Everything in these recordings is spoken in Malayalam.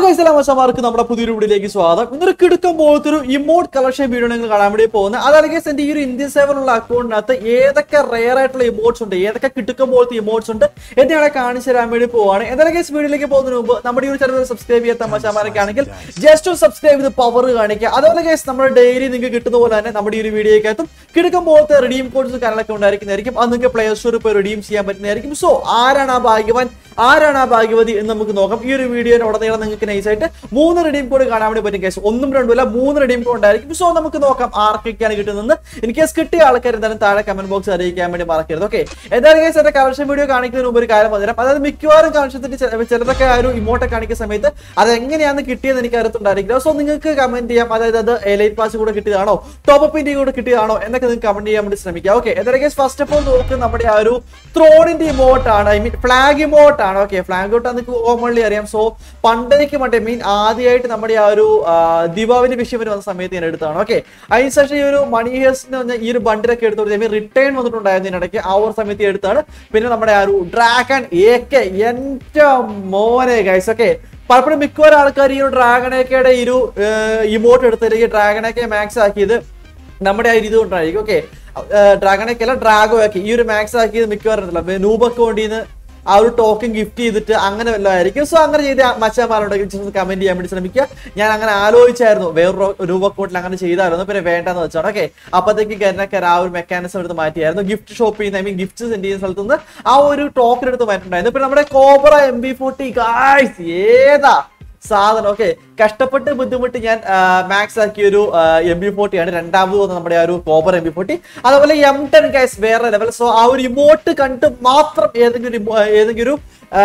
മച്ചമാർക്ക് നമ്മുടെ പുതിയൊരു വീഡിയോയിലേക്ക് സ്വാഗതം ഇന്നൊരു കിടുക്കം പോലത്തെ ഒരു ഇമോട്ട് കളക്ഷൻ വീഡിയോ നിങ്ങൾ കാണാൻ വേണ്ടി പോകുന്നത് അതല്ലെങ്കിൽ എന്റെ ഈ ഒരു ഇന്ത്യൻ സേവനുള്ള അക്കൗണ്ടിനകത്ത് ഏതൊക്കെ റെയർ ആയിട്ടുള്ള ഇമോട്ട്സ് ഉണ്ട് ഏതൊക്കെ കിടുക്കം പോലത്തെ ഇമോട്ട്സ് ഉണ്ട് എന്ന് ഞങ്ങളെ കാണിച്ചു തരാൻ വേണ്ടി പോവാണ് എന്തായാലും വീഡിയോയിലേക്ക് പോകുന്നതിന് മുമ്പ് നമ്മുടെ ഈ ഒരു ചാനൽ സബ്സ്ക്രൈബ് ചെയ്യാത്ത മച്ചമാരൊക്കെ ആണെങ്കിൽ ജസ്റ്റ് ഒന്ന് സബ്സ്ക്രൈബ് ചെയ്ത് പവർ കാണിക്കുക അതുപോലെ കേസ് നമ്മുടെ ഡെയിലി നിങ്ങൾക്ക് കിട്ടുന്ന പോലെ തന്നെ നമ്മുടെ ഈ ഒരു വീഡിയോയ്ക്കകത്തും കിടുക്കം പോലത്തെ റിഡീം കോഡ്സ് കാര്യങ്ങളൊക്കെ ഉണ്ടായിരിക്കുന്നതായിരിക്കും അത് നിങ്ങൾക്ക് പ്ലേ സ്റ്റോറിൽ പോയി റിഡീം ചെയ്യാൻ പറ്റുന്നതായിരിക്കും സോ ആരാണ് ആ ഭാഗ്യവാൻ ആരാണ് ആ ഭാഗ്യവതി എന്ന് നമുക്ക് നോക്കാം ഈ ഒരു വീഡിയോയുടെ ഉടനീളം നിങ്ങൾക്ക് നൈസായിട്ട് മൂന്ന് റെഡീം കോഡ് കാണാൻ വേണ്ടി പറ്റും കേസ് ഒന്നും രണ്ടുമല്ല മൂന്ന് റെഡീം കോഡ് ഉണ്ടായിരിക്കും സോ നമുക്ക് നോക്കാം ആർക്കൊക്കെയാണ് കിട്ടുന്നത് ഇൻ കേസ് കിട്ടിയ ആൾക്കാർ എന്തായാലും താഴെ കമന്റ് ബോക്സ് അറിയിക്കാൻ വേണ്ടി മറക്കരുത് ഓക്കെ എന്തായാലും കേസ് എന്റെ കളക്ഷൻ വീഡിയോ കാണിക്കുന്നതിന് മുമ്പ് ഒരു കാര്യം പറഞ്ഞുതരാം അതായത് മിക്കവാറും കളക്ഷത്തിന്റെ ചിലതൊക്കെ ആ ഒരു ഇമോട്ടെ കാണിക്കുന്ന സമയത്ത് അത് എങ്ങനെയാണ് കിട്ടിയെന്ന് എനിക്ക് അറിയത്തുണ്ടായിരിക്കില്ല സോ നിങ്ങൾക്ക് കമന്റ് ചെയ്യാം അതായത് അത് എലൈറ്റ് പാസ് കൂടെ കിട്ടിയതാണോ ടോപ്പ് അപ്പിന്റെ കൂടെ കിട്ടിയതാണോ എന്നൊക്കെ നിങ്ങൾക്ക് കമന്റ് ചെയ്യാൻ വേണ്ടി ശ്രമിക്കാം ഓക്കെ എന്തായാലും കേസ് ഫസ്റ്റ് ഓഫ് ഓൾ നോക്ക് നമ്മുടെ ആ ഒരു ത്രോണിന്റെ ഇമോട്ട് ആണ് ഐ മീൻ ഫ്ലാഗ് ഇമോട്ട് ആണ് ഓക്കെ ഫ്ലാഗ് ഔട്ട് നമുക്ക് കോമൺലി അറിയാം സോ പണ്ടേക്ക് മറ്റേ മീൻ ആദ്യമായിട്ട് നമ്മുടെ ആ ഒരു ആ, ദീപാവലി വിഷയം വന്ന സമയത്ത് ഞാൻ എടുത്താണ് ഓക്കെ അതിനുശേഷം ഈ ഒരു മണി ഹേഴ്സിന് പറഞ്ഞ ഈ ഒരു ബണ്ടിലൊക്കെ എടുത്തു ഐ മീൻ റിട്ടേൺ വന്നിട്ടുണ്ടായിരുന്നു ഇതിനിടയ്ക്ക് ആ ഒരു സമയത്ത് എടുത്താണ് പിന്നെ നമ്മുടെ ആ ഒരു ഡ്രാഗൺ ഏക്കെ എന്റെ മോനെ ഗൈസ് ഓക്കെ പലപ്പോഴും മിക്കവാറും ആൾക്കാർ ഈ ഒരു ഡ്രാഗണേക്കയുടെ ഈ ഒരു ഇമോട്ട് എടുത്തിരിക്കും ഡ്രാഗണേക്കെ മാക്സ് ആക്കിയത് നമ്മുടെ ആ ഒരു ഇത് കൊണ്ടായിരിക്കും ഓക്കെ ഡ്രാഗണേക്ക് അല്ല ഡ്രാഗോ ആക്കി ഈ ഒരു മാക്സ് ആക്കിയത് മിക്കവാറും നൂബ് അക്കൗണ്ടിന്ന് ആ ഒരു ടോക്കൺ ഗിഫ്റ്റ് ചെയ്തിട്ട് അങ്ങനെ വല്ലതും ആയിരിക്കും സോ അങ്ങനെ ചെയ്ത മച്ചാമാരുണ്ടെങ്കിൽ കമന്റ് ചെയ്യാൻ വേണ്ടി ശ്രമിക്കുക ഞാൻ അങ്ങനെ ആലോചിച്ചായിരുന്നു വേറൊരു രൂപ അക്കൗണ്ടിൽ അങ്ങനെ ചെയ്തായിരുന്നു പിന്നെ വേണ്ടെന്ന് വെച്ചാണ് ഓക്കെ അപ്പത്തേക്ക് ഗനക്കർ ആ ഒരു മെക്കാനിസം എടുത്ത് മാറ്റിയായിരുന്നു ഗിഫ്റ്റ് ഷോപ്പ് ചെയ്യുന്ന ഐ മീൻ ഗിഫ്റ്റ് സെൻഡ് ചെയ്യുന്ന സ്ഥലത്ത് നിന്ന് ആ ഒരു ടോക്കൺ എടുത്ത് മാറ്റിണ്ടായിരുന്നു പിന്നെ നമ്മുടെ Cobra M B forty guys ഏതാ സാധനം ഓക്കെ കഷ്ടപ്പെട്ട് ബുദ്ധിമുട്ട് ഞാൻ മാക്സ് ആക്കിയ ഒരു എം ബി ഫോർട്ടി ആണ് രണ്ടാമത് വന്ന നമ്മുടെ ആ ഒരു കോപ്പർ എം ബി ഫോർട്ടി അതുപോലെ എം ടെൻ ഗൈസ് വേറെ ലെവൽ സോ ആ ഒരു ഇമോട്ട് കണ്ട് മാത്രം ഏതെങ്കിലും ഒരു emo- ഏതെങ്കിലും ഒരു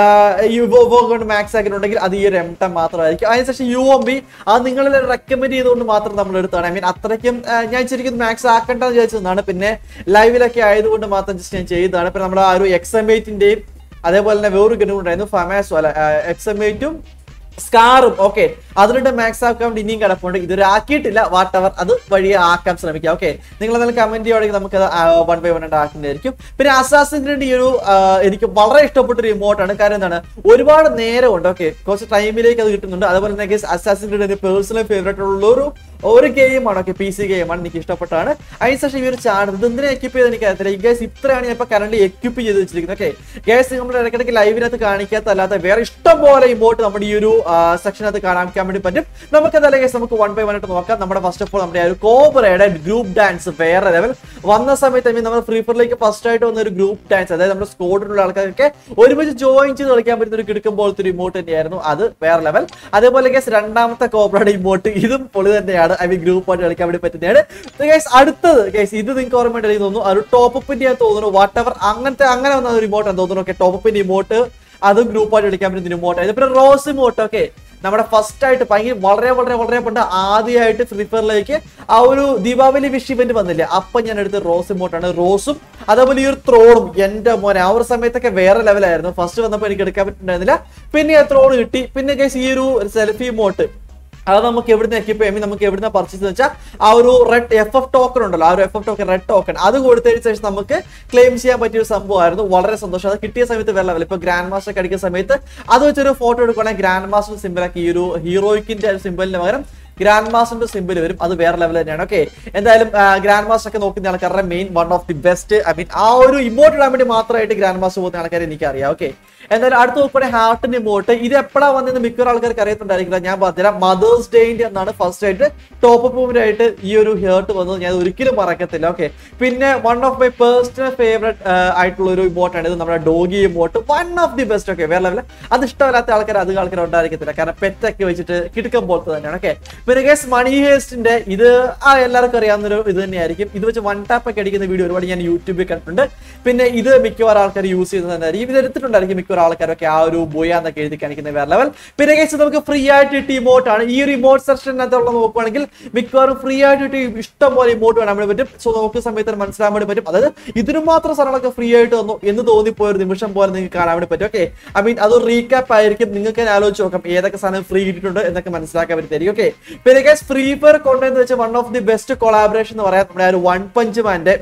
യുവോ കൊണ്ട് മാക്സ് ആക്കിയിട്ടുണ്ടെങ്കിൽ അത് ഈ ഒരു എം ടെൻ മാത്രമായിരിക്കും അതിനുശേഷം യു എം ബി അത് നിങ്ങളിൽ റെക്കമെൻഡ് ചെയ്തുകൊണ്ട് മാത്രം നമ്മൾ എടുത്താണ് ഐ മീൻ അത്രയ്ക്കും ആ, ഞാൻ ശരിക്കും മാക്സ് ആക്കേണ്ടെന്ന് വിചാരിച്ചതാണ് പിന്നെ ലൈവിലൊക്കെ ആയതുകൊണ്ട് മാത്രം ജസ്റ്റ് ഞാൻ ചെയ്തതാണ് പിന്നെ നമ്മുടെ ആ ഒരു എക്സമേറ്റിന്റെയും അതേപോലെ തന്നെ വേറൊരു ഗെയിം ഉണ്ടായിരുന്നു ഫമാസോ അല്ല എക്സമേറ്റും സ്കാറും ഓക്കെ അതിലൂടെ മാക്സ് അക്കൗണ്ട് ഇനിയും കിടപ്പുണ്ട് ഇതൊരു ആക്കിയിട്ടില്ല വാട്ട് എവർ അത് വഴിയെ ആക്കാൻ ശ്രമിക്കാം ഓക്കെ നിങ്ങൾ എന്തെങ്കിലും കമന്റ് ചെയ്യുവാണെങ്കിൽ നമുക്ക് വൺ ബൈ വൺ ആയിട്ട് ആക്കുന്നതായിരിക്കും പിന്നെ അസാസിന്റെ ഈ ഒരു ആ, എനിക്ക് വളരെ ഇഷ്ടപ്പെട്ട ഒരു ഇമോട്ടാണ് കാരണം എന്താണ് ഒരുപാട് നേരമുണ്ട് ഓക്കെ കുറച്ച് ടൈമിലേക്ക് അത് കിട്ടുന്നുണ്ട് അതുപോലെ തന്നെ അസാസിന്റെ ഒരു പേഴ്സണൽ ഫേവറേറ്റ് ഉള്ള ഒരു ഒരു ഗെയിമാണ് ഓക്കെ പി സി ഗെയിമാണ് എനിക്ക് ഇഷ്ടപ്പെട്ടാണ് അതിനുശേഷം ഈ ഒരു ചാനൽ ഇത് എന്തിനാ എക്യൂപ്പ് ചെയ്ത് എനിക്ക് അറിയത്തില്ല ഈ ഗേസ് ഇത്രയാണ് ഞാൻ ഇപ്പൊ കറണ്ട് എക്യൂപ്പ് ചെയ്ത് വെച്ചിരിക്കുന്നത് ഓക്കെ ഗേസ് നമ്മൾ ഇടയ്ക്കിടയ്ക്ക് ലൈവിനകത്ത് കാണിക്കാത്ത അല്ലാത്ത വേറെ ഇഷ്ടം പോലെ ഇമോട്ട് നമ്മുടെ ഈ ഒരു സെക്ഷനകത്ത് കാണിക്കാൻ വേണ്ടി പറ്റും നമുക്ക് എന്തായാലും ഗേസ് നമുക്ക് വൺ ബൈ വൺ ആയിട്ട് നോക്കാം നമ്മുടെ ഫസ്റ്റ് ഓഫ് ഓൾ നമ്മുടെ ആ ഒരു കോബ്രയുടെ ഗ്രൂപ്പ് ഡാൻസ് വേറെ ലെവൽ വന്ന സമയത്ത് ഐ മീൻ നമ്മൾ ഫ്രീ ഫയറിലേക്ക് ഫസ്റ്റ് ആയിട്ട് വന്ന ഒരു ഗ്രൂപ്പ് ഡാൻസ് അതായത് നമ്മുടെ സ്കോഡിലുള്ള ആൾക്കാരൊക്കെ ഒരുമിച്ച് ജോയിൻ ചെയ്ത് കളിക്കാൻ പറ്റുന്ന ഒരു കിടക്കും പോലത്തെ ഒരു ഇമോട്ട് തന്നെയായിരുന്നു അത് വേറെ ലെവൽ അതേപോലെ ഗേസ് രണ്ടാമത്തെ കോബ്രയുടെ ഇമോട്ട് ഇതും പൊളി തന്നെയാണ് ഐ മീൻ ഗ്രൂപ്പ് ആയിട്ട് കളിക്കാൻ വേണ്ടി പറ്റുന്നതാണ് ഗൈസ് അടുത്തത് ഗൈസ് ഇത് നിങ്ങൾക്ക് ഓർമ്മ എനിക്ക് തോന്നുന്നു ഒരു ടോപ്പ് അപ്പിന്റെ ഞാൻ തോന്നുന്നു വാട്ട് എവർ അങ്ങനത്തെ അങ്ങനെ വന്ന ഒരു ഇമോട്ട് തോന്നുന്നു ഓക്കെ ടോപ്പ് അപ്പിന്റെ ഇമോട്ട് അതും ഗ്രൂപ്പായിട്ട് കളിക്കാൻ പറ്റുന്ന ഇമോട്ട് പിന്നെ റോസ് ഇമോട്ട് ഓക്കെ നമ്മുടെ ഫസ്റ്റ് ആയിട്ട് ഭയങ്കര വളരെ വളരെ വളരെ പണ്ട് ആദ്യമായിട്ട് ഫ്രീ ഫയറിലേക്ക് ആ ഒരു ദീപാവലി വിഷ് ഇവന്റ് വന്നില്ലേ അപ്പൊ ഞാൻ എടുത്ത റോസ് ഇമോട്ടാണ് റോസും അതേപോലെ ഈ ഒരു ത്രോണും എന്റെ മോനെ ആ ഒരു സമയത്തൊക്കെ വേറെ ലെവലായിരുന്നു ഫസ്റ്റ് വന്നപ്പോൾ എനിക്ക് എടുക്കാൻ പറ്റുന്നുണ്ടായിരുന്നില്ല പിന്നെ ആ ത്രോൺ കിട്ടി പിന്നെ guys ഈ ഒരു സെൽഫി ഇമോട്ട് അത് നമുക്ക് എവിടുന്ന് എക്യൂപ്പ് ചെയ്യാൻ നമുക്ക് എവിടുന്ന് പർച്ചേസ് വെച്ചാൽ ആ ഒരു റെഡ് എഫ് എഫ് ടോക്കൺ ഉണ്ടല്ലോ ആ ഒരു F F token red token അത് കൊടുത്തതിന് ശേഷം നമുക്ക് ക്ലെയിം ചെയ്യാൻ പറ്റിയ ഒരു സംഭവമായിരുന്നു വളരെ സന്തോഷം അത് കിട്ടിയ സമയത്ത് വേറെ ലെവൽ ഇപ്പൊ ഗ്രാൻഡ് മാസ്റ്റർ ഒക്കെ അടിക്കുന്ന സമയത്ത് അത് വെച്ചൊരു ഫോട്ടോ എടുക്കുകയാണെങ്കിൽ ഗ്രാൻഡ് മാസ്റ്റർ സിമ്പിളാക്കി ഈ ഒരു ഹീറോയിക്കിന്റെ സിമ്പിളിന് പകരം ഗ്രാൻഡ് മാസ്റ്ററിന്റെ സിമ്പിൾ വരും അത് വേറെ ലെവൽ തന്നെയാണ് ഓക്കെ എന്തായാലും ഗ്രാൻഡ് മാസ്റ്റർ ഒക്കെ നോക്കുന്ന ആൾക്കാരുടെ main one of the best I mean ആ ഒരു ഇമോട്ട് ഇടാൻ വേണ്ടി മാത്രമായിട്ട് ഗ്രാൻഡ് മാസ്റ്റർ പോകുന്ന ആൾക്കാരെ എനിക്കറിയാം ഓക്കെ എന്തായാലും അടുത്ത നോക്കുകയാണെ ഹാർട്ടിന്റെ ഇമോട്ട് ഇത് എപ്പോഴാ വന്നെന്ന് മിക്ക ആൾക്കാർക്ക് അറിയത്തുണ്ടായിരിക്കില്ല ഞാൻ പറഞ്ഞുതരാം മദേഴ്സ് ഡേന്റെ എന്നാണ് ഫസ്റ്റ് ആയിട്ട് ടോപ്പ് അപ്പ് ആയിട്ട് ഈ ഒരു ഹേർട്ട് വന്നത് ഞാൻ ഒരിക്കലും മറക്കത്തില്ല ഓക്കെ പിന്നെ one of my personal favourite ആയിട്ടുള്ള ഒരു ഇമോട്ടാണ് ഇത് നമ്മുടെ doggy emote one of the best okay വേറെ ലെവൽ അത് ഇഷ്ടമില്ലാത്ത ആൾക്കാർ അധികം ആൾക്കാർ ഉണ്ടായിരിക്കത്തില്ല കാരണം പെറ്റൊക്കെ വെച്ചിട്ട് കിടക്കം പോലത്തെ തന്നെയാണ് ഓക്കെ പിന്നെ ഗേസ് മണി ഹേസ്റ്റിന്റെ ഇത് ആ എല്ലാവർക്കും അറിയാവുന്ന ഒരു ഇത് തന്നെയായിരിക്കും ഇത് വെച്ച് വൺ ടാപ്പ് ഒക്കെ അടിക്കുന്ന വീഡിയോ ഒരുപാട് ഞാൻ യൂട്യൂബിൽ കണ്ടിട്ടുണ്ട് പിന്നെ ഇത് മിക്കവാറും ആൾക്കാർ യൂസ് ചെയ്യുന്നത് തന്നെയായിരിക്കും ഇത് എടുത്തിട്ടുണ്ടായിരിക്കും മിക്കവാറും ആൾക്കാരൊക്കെ ആ ഒരു ബോയ എന്നൊക്കെ എഴുതി കാണിക്കുന്ന വേറെ ലെവൽ പിന്നെ ഗേസ് നമുക്ക് ഫ്രീ ആയിട്ട് കിട്ടിയ ഇമോട്ടാണ് ഈ ഒരു ഇമോട്ട് സെക്ഷനകത്തുള്ള നോക്കുവാണെങ്കിൽ മിക്കവാറും ഫ്രീ ആയിട്ട് കിട്ടിയ ഇഷ്ടം പോലെ ഇമോട്ട് കാണാൻ വേണ്ടി പറ്റും സോ നോക്കുന്ന സമയത്ത് മനസ്സിലാൻ വേണ്ടി പറ്റും അതായത് ഇതിന് മാത്രം സാധനങ്ങളൊക്കെ ഫ്രീ ആയിട്ട് വന്നു എന്ന് തോന്നിപ്പോയ ഒരു നിമിഷം പോലെ നിങ്ങൾക്ക് കാണാൻ വേണ്ടി പറ്റും ഓക്കെ ഐ മീൻ അതൊരു റീക്യാപ്പ് ആയിരിക്കും നിങ്ങൾക്ക് തന്നെ ആലോചിച്ച് നോക്കാം ഏതൊക്കെ സാധനം ഫ്രീ കിട്ടിയിട്ടുണ്ട് എന്നൊക്കെ മനസ്സിലാക്കാൻ പറ്റുമായിരിക്കും ഓക്കെ പിന്നെ ഗൈസ് ഫ്രീ ഫയർ കൊണ്ടെന്ന് വെച്ചാൽ one of the best collaboration എന്ന് പറയാം നമ്മുടെ ആ ഒരു വൺ പഞ്ച് മാന്റെ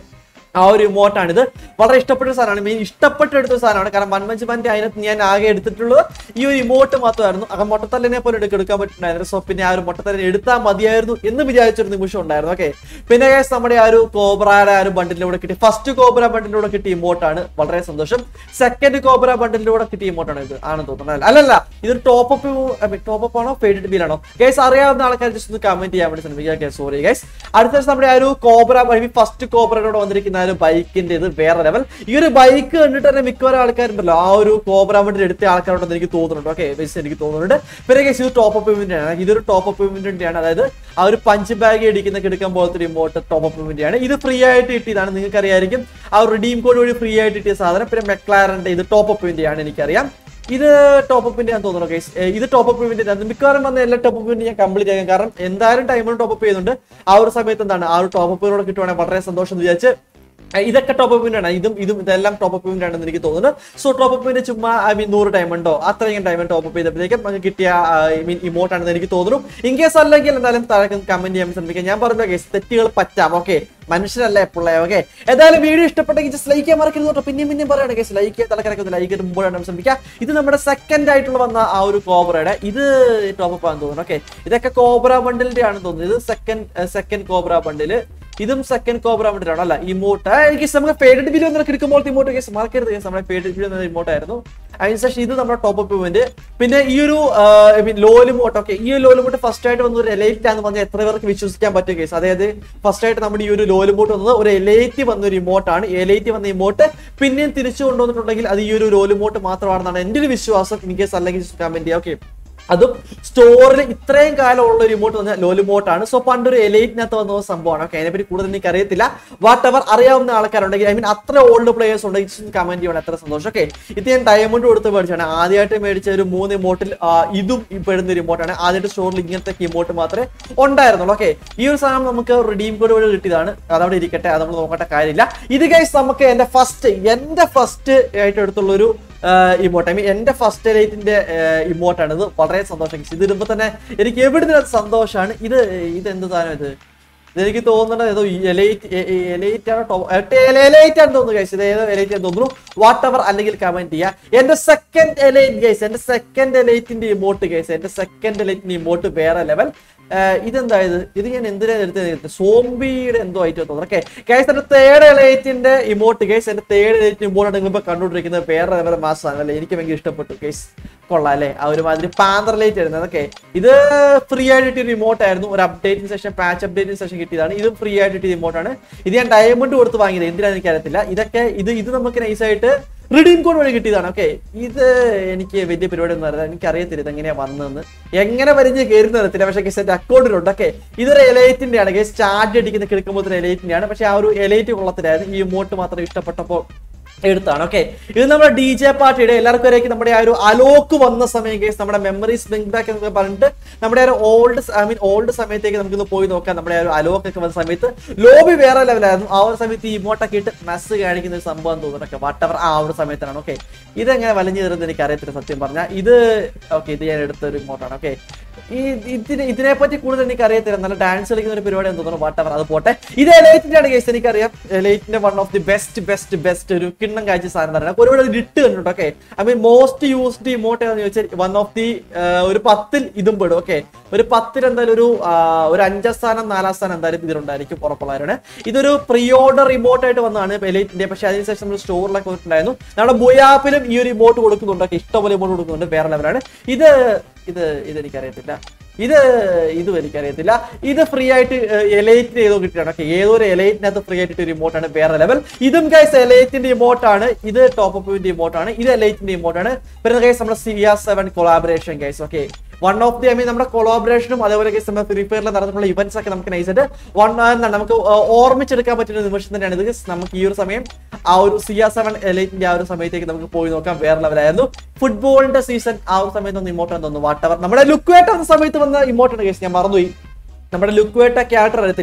ആ ഒരു ഇമോട്ടാണിത് വളരെ ഇഷ്ടപ്പെട്ട ഒരു സാധനമാണ് മീൻ ഇഷ്ടപ്പെട്ട എടുത്ത ഒരു സാധനമാണ് കാരണം മൺമഞ്ച് മന്റെ അതിനകത്ത് ഞാൻ ആകെ എടുത്തിട്ടുള്ളത് ഈ ഒരു ഇമോട്ട് മാത്രമായിരുന്നു ആ മൊട്ടത്തല്ലിനെ പോലെ എടുക്ക എടുക്കാൻ പറ്റുന്നുണ്ടായിരുന്നു സോ പിന്നെ ആ ഒരു മൊട്ടത്തല്ലിനെ എടുത്താൽ മതിയായിരുന്നു എന്ന് വിചാരിച്ചൊരു നിമിഷം ഉണ്ടായിരുന്നു ഓക്കെ പിന്നെ guys, നമ്മുടെ ആ ഒരു കോബ്രയുടെ ആ ഒരു ബണ്ടിലൂടെ കിട്ടി ഫസ്റ്റ് കോബ്ര ബണ്ടിലൂടെ കിട്ടിയ ഇമോട്ടാണ് വളരെ സന്തോഷം സെക്കൻഡ് കോബ്ര ബണ്ടിലൂടെ കിട്ടിയ ഇമോട്ടാണ് ഇത് ആണെന്ന് തോന്നുന്നത് അല്ലല്ല ഇതൊരു ടോപ്പ് അപ്പ് ടോപ്പ് അപ്പ് ആണോ ഫേഡഡ് ബിൽ ആണോ ഗൈസ് അറിയാവുന്ന ആൾക്കാർ ജസ്റ്റ് ഒന്ന് കമന്റ് ചെയ്യാൻ വേണ്ടി ശ്രമിക്കുക സോറി ഗൈസ് അടുത്ത ദിവസം നമ്മുടെ ആ ഒരു കോബ്ര ഫസ്റ്റ് കോബ്രയോട് വന്നിരിക്കുന്ന ആ ഒരു ബൈക്കിന്റെ ഇത് വേറെ ലെവൽ ഈ ഒരു ബൈക്ക് കണ്ടിട്ട് തന്നെ മിക്കവാറും ആൾക്കാരുണ്ടല്ലോ ആ ഒരു കോബ്ര വണ്ടി എടുത്ത ആൾക്കാരോടൊന്ന് എനിക്ക് തോന്നുന്നുണ്ട് ഓക്കെ എനിക്ക് തോന്നുന്നുണ്ട് പിന്നെ ഗൈസ് ഇത് ടോപ്പ് അപ്പ് ഇവന്റ് ആണ് ഇതൊരു ടോപ്പ് അപ്പ് ഇവന്റ് ആണ് അതായത് ആ ഒരു പഞ്ച് ബാഗ് ഇടിക്കുന്ന കിടക്കാൻ പോലത്തെ ഒരു ഇമോട്ട് ടോപ്പ് അപ്പ് ഇവന്റ് ആണ് ഇത് ഫ്രീ ആയിട്ട് കിട്ടിയതാണ് നിങ്ങൾക്ക് അറിയായിരിക്കും ആ ഒരു റിഡീം കോഡ് വഴി ഫ്രീ ആയിട്ട് കിട്ടിയ സാധനം പിന്നെ മെക്ലാറിന്റെ ഇത് ടോപ്പ് അപ്പ് ഇവന്റ് ആണ് എനിക്കറിയാം ഇത് ടോപ്പ് അപ്പിന്റെ ഞാൻ തോന്നുന്നു ഗൈസ് ഇത് ടോപ്പ് അപ്പ് ഇവന്റ് മിക്കവാറും വന്ന എല്ലാ ടോപ്പ് അപ്പ് ഞാൻ കംപ്ലീറ്റ് ചെയ്യാം കാരണം എന്തായാലും ടൈമിൽ ടോപ്പ് അപ്പ് ചെയ്യുന്നുണ്ട് ആ ഒരു സമയത്ത് എന്താണ് ആ ഒരു ടോപ്പ് അപ്പിനോട് കിട്ടുവാണെങ്കിൽ വളരെ സന്തോഷം എന്ന് വിചാരിച്ച് ഏ, ഇതൊക്കെ ടോപ്പ് അപ്പിന്റെ ആണ് ഇതും ഇതും ഇതെല്ലാം ടോപ്പ് അപ്പിന്റെ ആണെന്ന് എനിക്ക് തോന്നുന്നു സോ ടോപ്പ് അപ്പിന്റെ ചുമ്മാ ഐ മീൻ നൂറ് ടൈം ഉണ്ടോ അത്രയും ടൈം ടോപ്പ് അപ്പ് ചെയ്തപ്പോഴേക്കും നമുക്ക് കിട്ടിയ ഐ മീൻ ഇമോട്ട് ആണെന്ന് എനിക്ക് തോന്നുന്നു ഇൻ കേസ് അല്ലെങ്കിൽ എന്തായാലും താഴെ കമന്റ് ചെയ്യാൻ ശ്രമിക്കാം ഞാൻ പറഞ്ഞ കേസ് തെറ്റുകൾ പറ്റാം ഓക്കെ മനുഷ്യരല്ലേ പിള്ളേ ഓക്കെ ഏതായാലും വീഡിയോ ഇഷ്ടപ്പെട്ടെങ്കിൽ ജസ്റ്റ് ലൈക്ക് ചെയ്യാൻ മറക്കരുത് കേട്ടോ പിന്നെയും പിന്നെയും പറയണം കേസ് ലൈക്ക് ചെയ്യാൻ തലക്കരക്ക് ഒന്ന് ലൈക്ക് മുമ്പോഴാണ് ശ്രമിക്കുക ഇത് നമ്മുടെ സെക്കൻഡ് ആയിട്ടുള്ള വന്ന ആ ഒരു കോബ്രയുടെ ഇത് ടോപ്പ് അപ്പ് ആണെന്ന് തോന്നുന്നു ഓക്കെ ഇതൊക്കെ കോബ്ര ബണ്ടിലിന്റെ ആണെന്ന് തോന്നുന്നു ഇത് സെക്കൻഡ് സെക്കൻഡ് കോബ്ര ബണ്ടില് ഇതും സെക്കൻഡ് കോബ്ര ബണ്ടിലാണ് അല്ല ഇമോട്ട് എനിക്ക് നമുക്ക് ഫേഡഡ് ബില്ല് എന്നൊക്കെ എടുക്കുമ്പോൾ ഇമോട്ട് കേസ് മറക്കരുത് കേസ് നമ്മുടെ ഫേഡഡ് ബില്ല് എന്ന ഇമോട്ട് ആയിരുന്നു അതിനുശേഷം ഇത് നമ്മുടെ ടോപ്പ് അപ്പ് ഇവന്റ് പിന്നെ ഈ ഒരു ഐ മീൻ ലോലിമോട്ട് ഓക്കെ ഈ ഒരു ലോലിമോട്ട് ഫസ്റ്റ് ആയിട്ട് വന്ന ഒരു എലൈറ്റ് ആണെന്ന് പറഞ്ഞാൽ എത്ര പേർക്ക് വിശ്വസിക്കാൻ പറ്റും കേസ് അതായത് ഫസ്റ്റ് ആയിട്ട് നമ്മുടെ ഈ ഒരു ലോലിമോട്ട് വന്നത് ഒരു എലൈറ്റ് വന്ന ഒരു ഇമോട്ടാണ് എലൈറ്റ് വന്ന ഇമോട്ട് പിന്നെയും തിരിച്ചു കൊണ്ടുവന്നിട്ടുണ്ടെങ്കിൽ അത് ഈ ഒരു ലോലിമോട്ട് മാത്രമാണെന്നാണ് എൻ്റെ ഒരു വിശ്വാസം ഇൻ കേസ് അല്ലെങ്കിൽ കമന്റ് ചെയ്യാം ഓക്കെ അതും സ്റ്റോറിൽ ഇത്രയും കാലം ഉള്ള ഒരു ഇമോട്ട് പറഞ്ഞാൽ ലോലിമോട്ടാണ് സോ പണ്ടൊരു എലൈറ്റിനകത്ത് വന്ന സംഭവമാണ് ഓക്കെ അതിനെപ്പറ്റി കൂടുതൽ എനിക്ക് അറിയത്തില്ല വാട്ട് എവർ അറിയാവുന്ന ആൾക്കാരുണ്ടെങ്കിൽ ഐ മീൻ അത്ര ഓൾഡ് പ്ലേയേഴ്സ് ഉണ്ടെങ്കിൽ കമന്റ് ചെയ്യണം എത്ര സന്തോഷം ഓക്കെ ഇത് ഞാൻ ഡയമണ്ട് കൊടുത്ത് മേടിച്ചാണ് ആദ്യമായിട്ട് മേടിച്ച ഒരു മൂന്ന് ഇമോട്ടിൽ ഇതും ഈ പെടുന്ന ഒരു ഇമോട്ടാണ് ആദ്യമായിട്ട് സ്റ്റോറിൽ ഇങ്ങനത്തെ ഇമോട്ട് മാത്രമേ ഉണ്ടായിരുന്നുള്ളൂ ഓക്കെ ഈ ഒരു സാധനം നമുക്ക് റിഡീം കോഡ് വഴി കിട്ടിയതാണ് അതവിടെ ഇരിക്കട്ടെ അത് നമ്മൾ നോക്കേണ്ട കാര്യമില്ല ഇത് ഗൈസ് നമുക്ക് എന്റെ ഫസ്റ്റ് എന്റെ ഫസ്റ്റ് ആയിട്ട് എടുത്തുള്ള ഒരു ഇമോട്ട് ഐ മീൻ എന്റെ ഫസ്റ്റ് ലൈറ്റിന്റെ ഇമോട്ടാണ് ഇത് വളരെ സന്തോഷം ഇത് ഇടുമ്പോ തന്നെ എനിക്ക് എവിടെ സന്തോഷമാണ് ഇത് ഇത് എന്ത് സാധനം ഇത് ഇതെനിക്ക് തോന്നുന്നത് ഏതോ എലൈറ്റ് എലൈറ്റ് ആണോ എലൈറ്റ് ആണ് തോന്നുന്നു ഗൈസ് ഇത് ഏതോ എലൈറ്റ് ആണെന്ന് തോന്നുന്നു വാട്ട് എവർ അല്ലെങ്കിൽ കമന്റ് ചെയ്യുക എന്റെ സെക്കൻഡ് എലൈറ്റ് ഗൈസ് എന്റെ സെക്കൻഡ് എലൈറ്റിന്റെ ഇമോട്ട് ഗൈസ് എന്റെ സെക്കൻഡ് എലൈറ്റിന്റെ ഇമോട്ട് വേറെ ലെവൽ ഇതെന്താ ഇത് ഇത് ഞാൻ എന്തിനാ എടുത്തത് സോംബിയുടെ എന്തോ ആയിട്ട് തോന്നുന്നു ഓക്കെ ഗൈസ് എന്റെ തേർഡ് എലൈറ്റിന്റെ ഇമോട്ട് ഗൈസ് എന്റെ തേർഡ് എലൈറ്റ് ഇമോട്ട് നിങ്ങൾ ഇപ്പൊ കണ്ടുകൊണ്ടിരിക്കുന്നത് വേറെ ലെവൽ മാസമാണ് അല്ലേ എനിക്ക് ഭയങ്കര ഇഷ്ടപ്പെട്ടു ഗൈസ് കൊള്ളാം അല്ലേ ആ ഒരു മാതിരി പാന്തർ ലൈറ്റ് ആയിരുന്നു അതൊക്കെ ഇത് ഫ്രീ ആയിട്ട് കിട്ടിയ റിമോട്ട് ആയിരുന്നു ഒരു updating session patch updating session കിട്ടിയതാണ് ഇതും ഫ്രീ ആയിട്ട് കിട്ടിയ റിമോട്ടാണ് ഇത് ഞാൻ ഡയമണ്ട് കൊടുത്ത് വാങ്ങിയത് എന്തിനാന്ന് എനിക്കറിയത്തില്ല ഇതൊക്കെ ഇത് ഇത് നമുക്ക് നൈസായിട്ട് റിഡീം കോഡ് വഴി കിട്ടിയതാണ് ഓക്കെ ഇത് എനിക്ക് വലിയ പരിപാടി ഒന്നും അറിയാം എനിക്ക് അറിയത്തില്ല ഇത് എങ്ങനെയാ വന്നതെന്ന് എങ്ങനെ വരിഞ്ഞ് കയറി തരത്തില്ല പക്ഷേ ഗസ് എന്റെ അക്കൗണ്ടിലുണ്ട് ഓക്കെ ഇതൊരു എലൈറ്റിന്റെ ആണ് ഗസ് ചാർജ് അടിക്കുന്ന കിടക്കുമ്പോൾ എലൈറ്റിന്റെ ആണ് പക്ഷെ ആ ഒരു എലൈറ്റ് കൊള്ളത്തിലായിരുന്നു ഈ ഇമോട്ട് മാത്രം ഇഷ്ടപ്പെട്ടപ്പോൾ എടുത്താണ് ഓക്കെ ഇത് നമ്മുടെ ഡി ജെ പാർട്ടിയുടെ എല്ലാവർക്കും വരേക്കും നമ്മുടെ ആ ഒരു അലോക്ക് വന്ന സമയം കേസ് നമ്മുടെ മെമ്മറീസ് ബ്രിങ് ബാക്ക് എന്നൊക്കെ പറഞ്ഞിട്ട് നമ്മുടെ ആ ഒരു ഓൾഡ് ഐ മീൻ ഓൾഡ് സമയത്തേക്ക് നമുക്കൊന്ന് പോയി നോക്കാം നമ്മുടെ ആ ഒരു അലോക്ക് ഒക്കെ വന്ന സമയത്ത് ലോബി വേറെ ലെവലായിരുന്നു ആ ഒരു സമയത്ത് ഈ ഇമോട്ടൊക്കെ ഇട്ട് മെസ്സ് കാണിക്കുന്ന ഒരു സംഭവം തോന്നുന്നൊക്കെ വാട്ടവർ ആ ഒരു സമയത്താണ് ഓക്കെ ഇതെങ്ങനെ വലിഞ്ഞു കയറുന്നത് എനിക്ക് അറിയത്തില്ല സത്യം പറഞ്ഞാൽ ഇത് ഓക്കെ ഇത് ഞാൻ എടുത്ത ഒരു ഇമോട്ടാണ് ഓക്കെ ഈ ഇതിനെ ഇതിനെ പറ്റി കൂടുതൽ എനിക്ക് അറിയത്തില്ല നല്ല ഡാൻസ് കളിക്കുന്ന ഒരു പരിപാടി എന്ന് തോന്നുന്നു വാട്ടവർ അത് പോട്ടെ ഇത് എലൈറ്റിന്റെ ആണ് കേസ് എനിക്കറിയാം എലൈറ്റിന്റെ one of the best best best ഒരു കിണ്ണം കാഴ്ച സാധനം തന്നെ ഒരുപാട് ഇത് ഇട്ട് കണ്ടിട്ടുണ്ട് okay I mean most used emote എന്ന് ചോദിച്ചാൽ വൺ ഓഫ് ദി ഒരു പത്തിൽ ഇതും പെടും ഓക്കെ ഒരു പത്തിൽ എന്തായാലും ഒരു ആ, ഒരു അഞ്ചാം സ്ഥാനം നാലാം സ്ഥാനം എന്തായാലും ഇതിലുണ്ടായിരിക്കും ഉറപ്പുള്ളവരാണ് ഇതൊരു പ്രീ ഓർഡർ റിമോട്ട് ആയിട്ട് വന്നതാണ് എലൈറ്റിന്റെ പക്ഷെ അതിനുശേഷം നമ്മൾ സ്റ്റോറിലൊക്കെ വന്നിട്ടുണ്ടായിരുന്നു നമ്മുടെ ബുയാപ്പിലും ഈ ഒരു ഇമോട്ട് കൊടുക്കുന്നുണ്ട് ഒക്കെ ഇഷ്ടംപോലെ ഇമോട്ട് കൊടുക്കുന്നുണ്ട് വേറെ ലെവലാണ് ഇത് ഇത് ഇത് എനിക്കറിയത്തില്ല ഇത് ഇതും എനിക്കറിയത്തില്ല ഇത് ഫ്രീ ആയിട്ട് എലൈറ്റ് ഏതോ കിട്ടിയാണ് ഓക്കെ ഏതോ ഒരു എലൈറ്റിനകത്ത് ഫ്രീ ആയിട്ട് ഒരു ഇമോട്ടാണ് വേറെ ലെവൽ ഇതും ഗൈസ് എലൈറ്റിന്റെ ഇമോട്ടാണ് ഇത് ടോപ്പ് അപ്പിന്റെ ഇമോട്ടാണ് ഇത് എലൈറ്റിന്റെ ഇമോട്ടാണ് പിന്നെ ഗൈസ് നമ്മുടെ സിയ seven collaboration guys okay one of the I mean നമ്മുടെ കൊളാബറേഷനും അതേപോലെ ഗൈസ് നമ്മുടെ ഫ്രീ ഫയറിൽ നടന്നിട്ടുള്ള ഇവന്റ്സ് ഒക്കെ നമുക്ക് നൈസായിട്ട് വൺ എന്താണ് നമുക്ക് ഓ- ഓർമ്മിച്ചെടുക്കാൻ പറ്റുന്ന നിമിഷം തന്നെയാണ് ഇത് guys. നമുക്ക് ഈ ഒരു സമയം ആ ഒരു സിയ സെവൻ എലൈറ്റിന്റെ ആ ഒരു സമയത്തേക്ക് നമുക്ക് പോയി നോക്കാം വേറെ ലെവലായിരുന്നു ഫുട്ബോളിന്റെ സീസൺ ആ ഒരു സമയത്ത് ഒന്ന് ഇമോട്ടാന്ന് തോന്നുന്നു വാട്ടവർ നമ്മുടെ ലുക്വേട്ട എന്ന സമയത്ത് വന്ന ഇമോട്ടാണ് കേസ് ഞാൻ മറന്നുപോയി നമ്മുടെ ലുക്വേട്ട ക്യാരക്ടർ അറിയത്തില്ലേ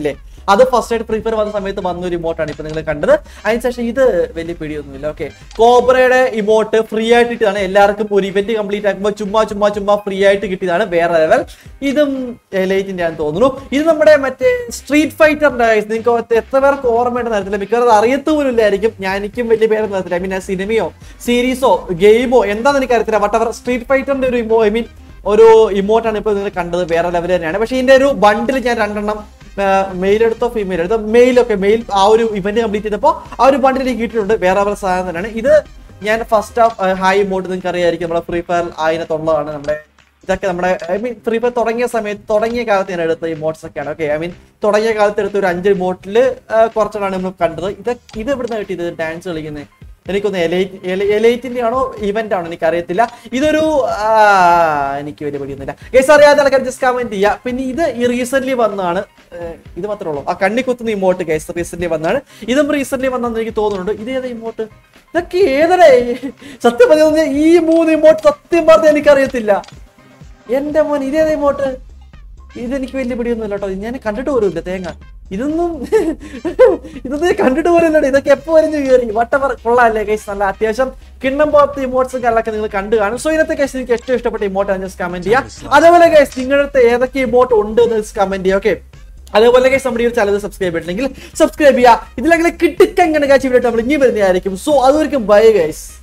അത് ഫസ്റ്റ് ആയിട്ട് പ്രിഫർ വന്ന സമയത്ത് വന്ന ഒരു ഇമോട്ടാണ് ഇപ്പൊ നിങ്ങൾ കണ്ടത് അതിനുശേഷം ഇത് വലിയ പിടിയൊന്നുമില്ല ഓക്കെ കോബ്രയുടെ ഇമോട്ട് ഫ്രീ ആയിട്ട് കിട്ടിയതാണ് എല്ലാവർക്കും ഒരു ഇവന്റ് കംപ്ലീറ്റ് ആക്കുമ്പോൾ ചുമ്മാ ചുമ്മാ ചുമ്മാ ഫ്രീ ആയിട്ട് കിട്ടിയതാണ് വേറെ ലെവൽ ഇതും ലൈറ്റിന്റെ ആണെന്ന് തോന്നുന്നു ഇത് നമ്മുടെ മറ്റേ സ്ട്രീറ്റ് ഫൈറ്ററിന്റെ നിങ്ങൾക്ക് എത്ര പേർക്ക് ഓർമ്മയുണ്ടെന്ന് അറിയത്തില്ല മിക്കവാറും അറിയത്ത് പോലും ഇല്ലായിരിക്കും ഞാൻ എനിക്കും വലിയ പേരൊന്നും അറിയത്തില്ല ഐ മീൻ സിനിമയോ സീരീസോ ഗെയിമോ എന്താണെന്ന് എനിക്ക് അറിയത്തില്ല വട്ടവർ സ്ട്രീറ്റ് ഫൈറ്ററിന്റെ ഒരു ഇമോ ഐ മീൻ ഒരു ഇമോട്ടാണ് ഇപ്പോൾ നിങ്ങൾ കണ്ടത് വേറെ ലെവൽ തന്നെയാണ് പക്ഷേ ഇതിന്റെ ഒരു ബണ്ടിൽ ഞാൻ രണ്ടെണ്ണം മെയിൽ എടുത്തോ ഫീമെയിൽ എടുത്തോ മെയിലൊക്കെ മെയിൽ ആ ഒരു ഇവന്റ് കംപ്ലീറ്റ് ചെയ്തപ്പോൾ ആ ഒരു ബണ്ടിൽ എനിക്ക് കിട്ടിയിട്ടുണ്ട് വേറെ വേറെ സാധനം തന്നെയാണ് ഇത് ഞാൻ ഫസ്റ്റ് ഹാഫ് ഹൈ ഇമോട്ട് നിങ്ങൾക്ക് അറിയായിരിക്കും നമ്മുടെ ഫ്രീ ഫയർ അതിനകത്തുള്ളതാണ് നമ്മുടെ ഇതൊക്കെ നമ്മുടെ ഐ മീൻ ഫ്രീ ഫയർ തുടങ്ങിയ സമയത്ത് തുടങ്ങിയ കാലത്ത് ഞാൻ എടുത്ത ഇമോട്ട്സ് ഒക്കെയാണ് ഓക്കെ ഐ മീൻ തുടങ്ങിയ കാലത്ത് എടുത്ത ഒരു അഞ്ച് ഇമോട്ടിൽ കുറച്ചാണ് നമ്മൾ കണ്ടത് ഇത് ഇത് എവിടുന്ന് കിട്ടിയത് ഡാൻസ് കളിക്കുന്നത് എനിക്കൊന്ന് എലൈറ്റ് എലൈറ്റിന്റെ ആണോ ഇവന്റ് ആണോ എനിക്ക് അറിയത്തില്ല ഇതൊരു ആ, എനിക്ക് വലിയ പിടിയൊന്നുമില്ല കേസ് അറിയാതെ ആൾക്കാർ ജസ്റ്റ് കമന്റ് ചെയ്യുക പിന്നെ ഇത് ഈ റീസെന്റ് വന്നതാണ് ഏഹ്, ഇത് മാത്രമേ ഉള്ളൂ ആ കണ്ണി കുത്തുന്ന ഇമോട്ട് കേസ് റീസെന്റ് വന്നതാണ് ഇതും റീസെന്റ് വന്നെന്ന് എനിക്ക് തോന്നുന്നുണ്ട് ഇത് ഏതാ ഇമോട്ട് ഇതൊക്കെ ഏതടേ സത്യം പറഞ്ഞാൽ ഈ മൂന്ന് ഇമോട്ട് സത്യം പറഞ്ഞാൽ എനിക്കറിയത്തില്ല എന്റെ മോൻ ഇതേതാ ഇമോട്ട് ഇതെനിക്ക് വലിയ പിടിയൊന്നുമില്ല കേട്ടോ ഇത് ഞാൻ കണ്ടിട്ട് പോലുമില്ല തേങ്ങ ഇതൊന്നും ഇതൊന്നും ഞാൻ കണ്ടിട്ട് പോലില്ല ഇതൊക്കെ എപ്പോ വരും കയറി വട്ടവർ കൊള്ളാല്ലേ കേസ് നല്ല അത്യാവശ്യം കിണ്ണം പോലത്തെ ഇമോട്ട്സും കാര്യങ്ങളൊക്കെ നിങ്ങൾ കണ്ടു കാണും സോ ഇന്നത്തെ കേസ് എനിക്ക് ഏറ്റവും ഇഷ്ടപ്പെട്ട ഇമോട്ട് ജസ്റ്റ് കമന്റ് ചെയ്യാം അതേപോലെ കേസ് നിങ്ങളുടെ അടുത്ത് ഏതൊക്കെ ഇമോട്ട് ഉണ്ട് എന്ന് കമന്റ് ചെയ്യാം ഓക്കെ അതേപോലെ കേസ് നമ്മുടെ ഈ ചാനൽ സബ്സ്ക്രൈബ് ചെയ്തിട്ടുണ്ടെങ്കിൽ സബ്സ്ക്രൈബ് ചെയ്യുക ഇതിലെങ്കിലും കിട്ടിക്കങ്ങനെ കാഴ്ച വീഡിയോ നമ്മൾ ഇനി വരുന്നതായിരിക്കും സോ അതുവരെയും ബൈ ഗൈസ്